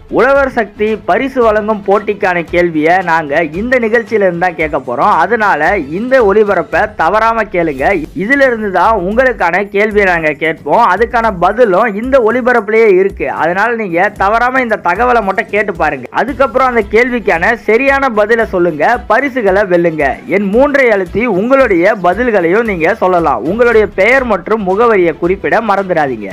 உழவர் சக்தி பரிசு வழங்கும் போட்டிக்கான கேள்வியை நாங்கள் இந்த நிகழ்ச்சியில இருந்து தான் கேட்க போகிறோம் அதனால இந்த ஒளிபரப்பை தவறாமல் கேளுங்க இதுல இருந்து தான் உங்களுக்கான கேள்வியை நாங்கள் கேட்போம் அதுக்கான பதிலும் இந்த ஒளிபரப்புலேயே இருக்கு அதனால நீங்கள் தவறாமல் இந்த தகவலை மட்டும் கேட்டு பாருங்க அதுக்கப்புறம் அந்த கேள்விக்கான சரியான பதிலை சொல்லுங்க பரிசுகளை வெல்லுங்க என் மூன்றை அழுத்தி உங்களுடைய பதில்களையும் நீங்கள் சொல்லலாம் உங்களுடைய பெயர் மற்றும் முகவரியை குறிப்பிட மறந்துடாதீங்க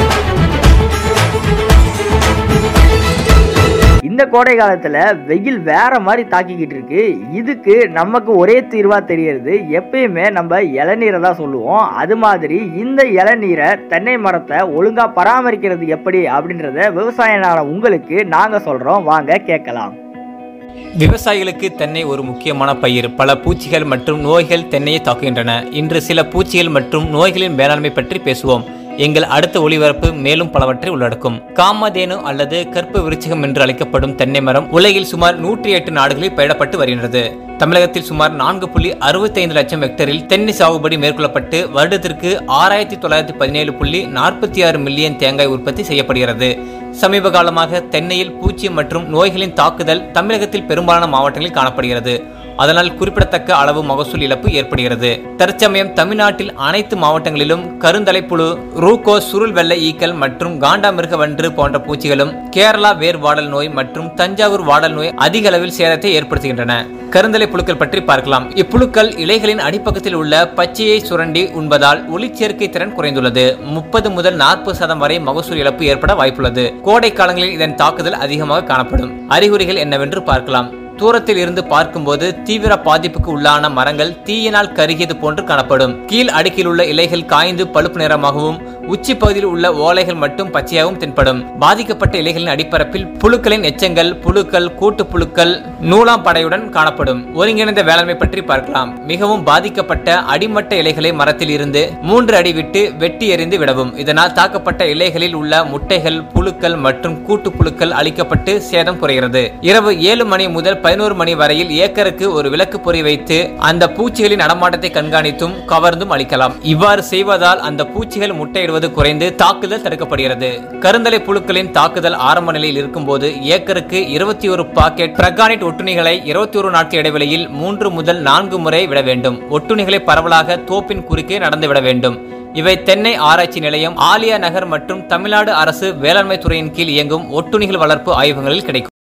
இந்த கோடை காலத்தில் வெயில் வேற மாதிரி தாக்கிக்கிட்டு இருக்கு இதுக்கு நமக்கு ஒரே தீர்வா தெரியறது எப்பயுமே நம்ம இளநீரை தான் சொல்லுவோம் அது மாதிரி இந்த இளநீரை தென்னை மரத்தை ஒழுங்கா பராமரிக்கிறது எப்படி அப்படின்றத விவசாயினால உங்களுக்கு நாங்க சொல்றோம் வாங்க கேட்கலாம் விவசாயிகளுக்கு தென்னை ஒரு முக்கியமான பயிர் பல பூச்சிகள் மற்றும் நோய்கள் தென்னையை தாக்குகின்றன இன்று சில பூச்சிகள் மற்றும் நோய்களின் மேலாண்மை பற்றி பேசுவோம் எங்கள் அடுத்த ஒளிபரப்பு மேலும் பலவற்றை உள்ளடக்கும் காமதேனு அல்லது கற்பு விருச்சிகம் என்று அழைக்கப்படும் தென்னை மரம் உலகில் சுமார் நூற்றி எட்டு நாடுகளில் பயிடப்பட்டு வருகின்றது தமிழகத்தில் சுமார் நான்கு புள்ளி அறுபத்தி ஐந்து லட்சம் ஹெக்டரில் தென்னை சாகுபடி மேற்கொள்ளப்பட்டு வருடத்திற்கு ஆறாயிரத்தி தொள்ளாயிரத்தி பதினேழு புள்ளி நாற்பத்தி ஆறு மில்லியன் தேங்காய் உற்பத்தி செய்யப்படுகிறது சமீப காலமாக தென்னையில் பூச்சி மற்றும் நோய்களின் தாக்குதல் தமிழகத்தில் பெரும்பாலான மாவட்டங்களில் காணப்படுகிறது அதனால் குறிப்பிடத்தக்க அளவு மகசூல் இழப்பு ஏற்படுகிறது தற்சமயம் தமிழ்நாட்டில் அனைத்து மாவட்டங்களிலும் கருந்தலைப்புழு ரூகோ சுருள் வெள்ளை ஈக்கள் மற்றும் காண்டாமிருக வன்று போன்ற பூச்சிகளும் கேரளா வேர் வாடல் நோய் மற்றும் தஞ்சாவூர் வாடல் நோய் அதிக அளவில் சேதத்தை ஏற்படுத்துகின்றன கருந்தலை புழுக்கள் பற்றி பார்க்கலாம் இப்புழுக்கள் இலைகளின் அடிப்பக்கத்தில் உள்ள பச்சையை சுரண்டி உண்பதால் ஒளிச்சேர்க்கை திறன் குறைந்துள்ளது முப்பது முதல் நாற்பது சதம் வரை மகசூல் இழப்பு ஏற்பட வாய்ப்புள்ளது கோடை காலங்களில் இதன் தாக்குதல் அதிகமாக காணப்படும் அறிகுறிகள் என்னவென்று பார்க்கலாம் தூரத்தில் இருந்து பார்க்கும்போது தீவிர பாதிப்புக்கு உள்ளான மரங்கள் தீயினால் கருகியது போன்று காணப்படும் கீழ் அடுக்கில் உள்ள இலைகள் காய்ந்து பழுப்பு நிறமாகவும் உச்சி பகுதியில் உள்ள ஓலைகள் மட்டும் பச்சையாகவும் தென்படும் பாதிக்கப்பட்ட இலைகளின் அடிப்பரப்பில் புழுக்களின் எச்சங்கள் புழுக்கள் கூட்டு புழுக்கள் நூலாம் படையுடன் காணப்படும் ஒருங்கிணைந்த வேளாண்மை பற்றி பார்க்கலாம் மிகவும் பாதிக்கப்பட்ட அடிமட்ட இலைகளை மரத்தில் இருந்து மூன்று அடி விட்டு வெட்டி எறிந்து விடவும் இதனால் தாக்கப்பட்ட இலைகளில் உள்ள முட்டைகள் புழுக்கள் மற்றும் கூட்டு புழுக்கள் அழிக்கப்பட்டு சேதம் குறைகிறது இரவு ஏழு மணி முதல் பதினோரு மணி வரையில் ஏக்கருக்கு ஒரு விளக்கு பொறி வைத்து அந்த பூச்சிகளின் நடமாட்டத்தை கண்காணித்தும் கவர்ந்தும் அளிக்கலாம் இவ்வாறு செய்வதால் அந்த பூச்சிகள் முட்டையிடுவது குறைந்து தாக்குதல் தடுக்கப்படுகிறது கருந்தலை புழுக்களின் தாக்குதல் ஆரம்ப நிலையில் இருக்கும்போது ஏக்கருக்கு இருபத்தி ஒரு பாக்கெட் பிரகானிட் ஒட்டுணிகளை இருபத்தி ஒரு நாட்கள் இடைவெளியில் மூன்று முதல் நான்கு முறை விட வேண்டும் ஒட்டுணிகளை பரவலாக தோப்பின் குறுக்கே நடந்து விட வேண்டும் இவை தென்னை ஆராய்ச்சி நிலையம் ஆலியா நகர் மற்றும் தமிழ்நாடு அரசு வேளாண்மை துறையின் கீழ் இயங்கும் ஒட்டுணிகள் வளர்ப்பு ஆய்வகங்களில் கிடைக்கும்